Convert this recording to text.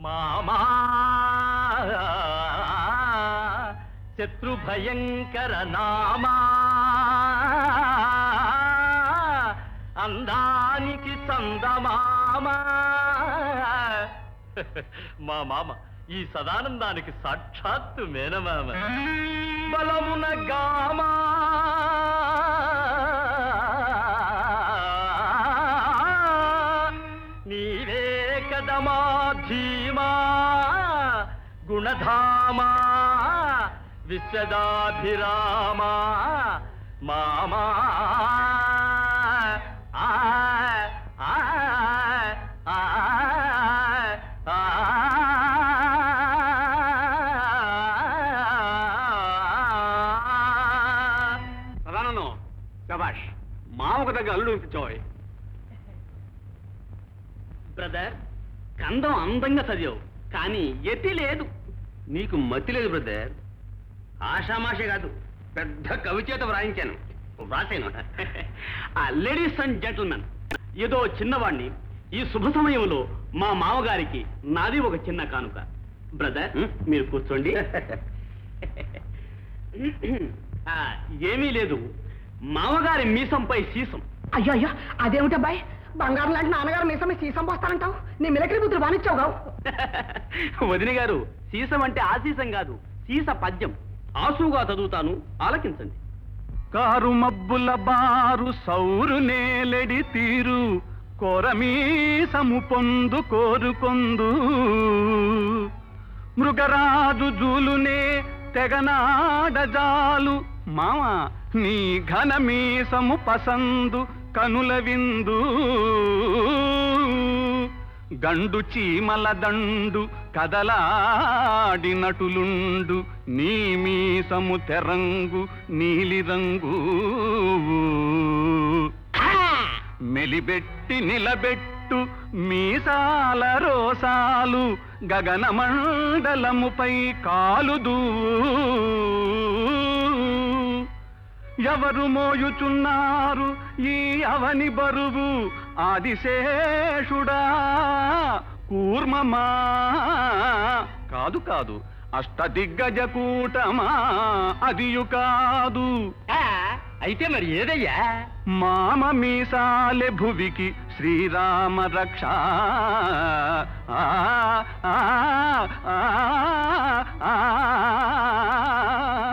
మామా శత్రు భయంకర నామా అందానికి చందమామా మా మామ ఈ సదానందానికి సాక్షాత్తు మేనమామ బలమున గామా నీవే కదమా ధీమా గుణధామా విశ్వదాభిరామా మామా ఆ, ఆ, ఆ, ఆ, సదానందం శబాష్ మామకు దగ్గర అల్లుడు వినిపించావు బ్రదర్ కందం అందంగా చదివావు కానీ ఎతి లేదు నీకు మతి లేదు బ్రదర్ ఆషామాషే కాదు పెద్ద కవి చేత వ్రాయించాను వ్రాసాను లేడీస్ అండ్ జెంటల్మెన్ ఏదో చిన్నవాణ్ణి ఈ శుభ సమయంలో మా మామగారికి నాది ఒక చిన్న కానుక బ్రదర్ హ్మ్? మీరు కూర్చోండి ఆ, ఏమీ లేదు మామగారి మీసంపై సీసం అయ్యో అయ్యో అదేమిటబ్బాయి బంగారం లాంటి నాన్నగారు మీసమే సీసం పోస్తానంటావు నీ మిలకరి బుద్ధులు బానిచ్చావు గావు వదిన గారు సీసం అంటే ఆ సీసం కాదు సీస పద్యం ఆసుగా చదువుతాను ఆలకించండి కారు మబ్బుల బారు సౌరు నేలెడి తీరు కోరమీసము పొందు కోరుకొందు మృగరాజు జూలునే తెగనాడజాలు మామ నీ ఘనమీసము పసందు కనుల విందు గండు చీమల దండు కదలాడినటులుండు నీ మీసము తెరంగు నీలిరంగు మెలిబెట్టి నిలబెట్టు మీసాల రోసాలు గగన మండలముపై కాలుదూ ఎవరు మోయుచున్నారు ఈ అవని బరువు ఆదిశేషుడా కూర్మమా కాదు కాదు అష్టదిగ్గజ కూటమా అదియు కాదు అయితే మరి ఏదయ్యా మామ మీసాలె భువికి శ్రీరామ రక్ష ఆ, ఆ, ఆ, ఆ, ఆ.